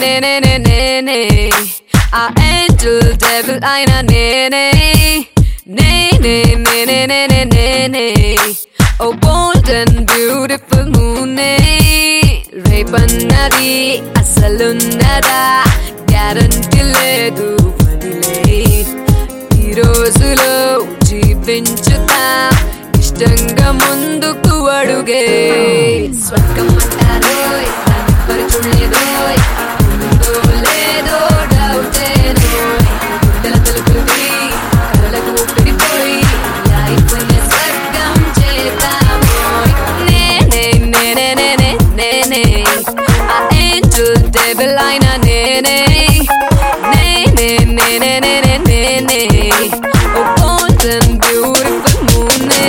నేనే నేనే ఆ ఏంజల్ డెవిల్ అయిన నేనే నేనే నేనే నేనే నేనే ఓ బోల్డ్ అండ్ బ్యూటిఫుల్ మూనే రేపన్నది అసలున్నదా గ్యారంటీ లేదు వదిలే ఈ రోజులో జీవించుతా ఇష్టంగా ముందుకు అడుగే స్వర్గం అంటారో దాన్ని చూడలేదో ఉందో లేదో డౌటేనో గుడ్డల తలుపులకి కలలకు ఊపిరిపోయి లైఫ్ స్వర్గం చేద్దామోయ్ నేనే నేనే నేనే నేనే ఆ ఏంజల్ డెవిల్ అయిన నేనే నేనే నేనే నేనే నేనే ఓ golden beautiful moon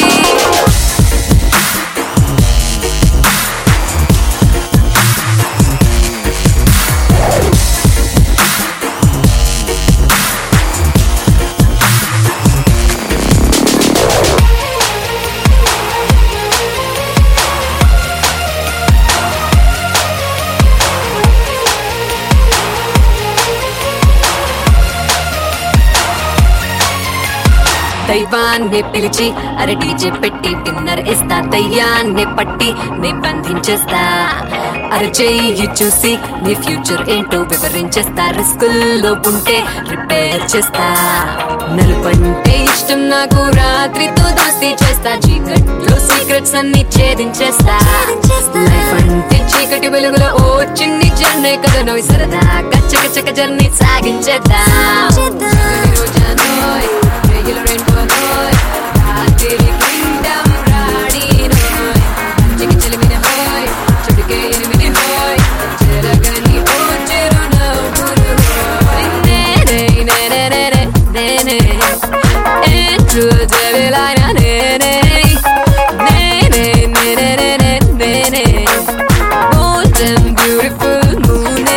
దైవాన్ని పిలిచి అరే డీజే పెట్టి డిన్నర్ ఇస్తా దయ్యాన్ని పట్టి నీ బంధించేస్తా అరే చెయ్యి చూసి నీ ఫ్యూచర్ ఏంటో వివరించేస్తా రిస్కుల్లో ఉంటే రిపేర్ చేస్తా నలుపంటే ఇష్టం నాకు రాత్రితో దోస్తీ చేస్తా చీకట్లో సీక్రెట్స్ అన్ని ఛేదించేస్తా లైఫ్ అంటే చీకటి వెలుగులో ఓ చిన్ని జర్నీ కదా నోయ్ సరదా గచ్చక చక జర్నీ సాగించేద్దా రోజానోయ్ వెయ్యిలో రెండోనోయ్ రాత్రి కిందం రాడినోయ్ చికి చిలిమిన హోయ్ చుడికే ఎనిమిది హోయ్ చెరగని ఓ చిరునవ్వులు హోయ్ నేనే నేనే నేనే నేనే ఏంట్రూ జవిలైన నేనే నేనే నేనే నేనే నేనే golden beautiful moon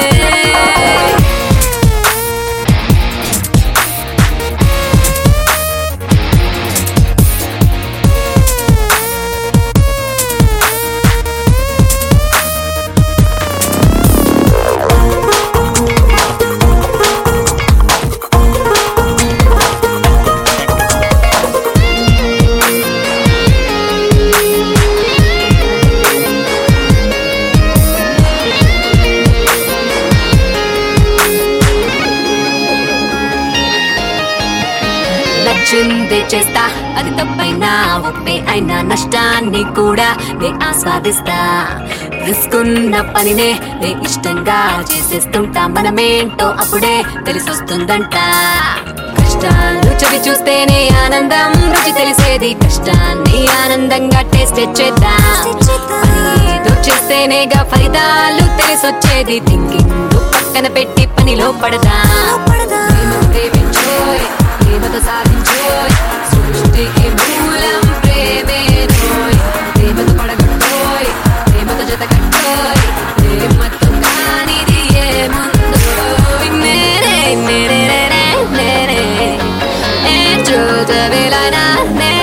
నచ్చిందే చేస్తా అది తప్పైనా ఒప్పే అయినా నష్టాన్ని కూడా నే ఆస్వాదిస్తా రిస్క్ ఉన్న పనినే నే ఇష్టంగా చేసేస్తుంటా మనమేంటో అప్పుడే తెలిసొస్తుందంట కష్టాలు చవి చూస్తేనే ఆనందం రుచి తెలిసేది కష్టాన్ని ఆనందంగా టేస్ట్ చేద్దాం పని ఏదో చేస్తేనేగా ఫలితాలు తెలిసొచ్చేది థింకింగ్ పక్కన పెట్టి పనిలో పడదా ప్రేమ ప్రేమించోయ్ ప్రేమతో సాధించోయ్ సృష్టికి మూలం ప్రేమేనోయ్ ప్రేమతో పడగట్టోయ్ ప్రేమతో జత కట్టోయ్ ప్రేమతో కానిది ఏముందోయ్ నేనే నేనే నేనే నేనే ఏంటో జవిలనా నేనే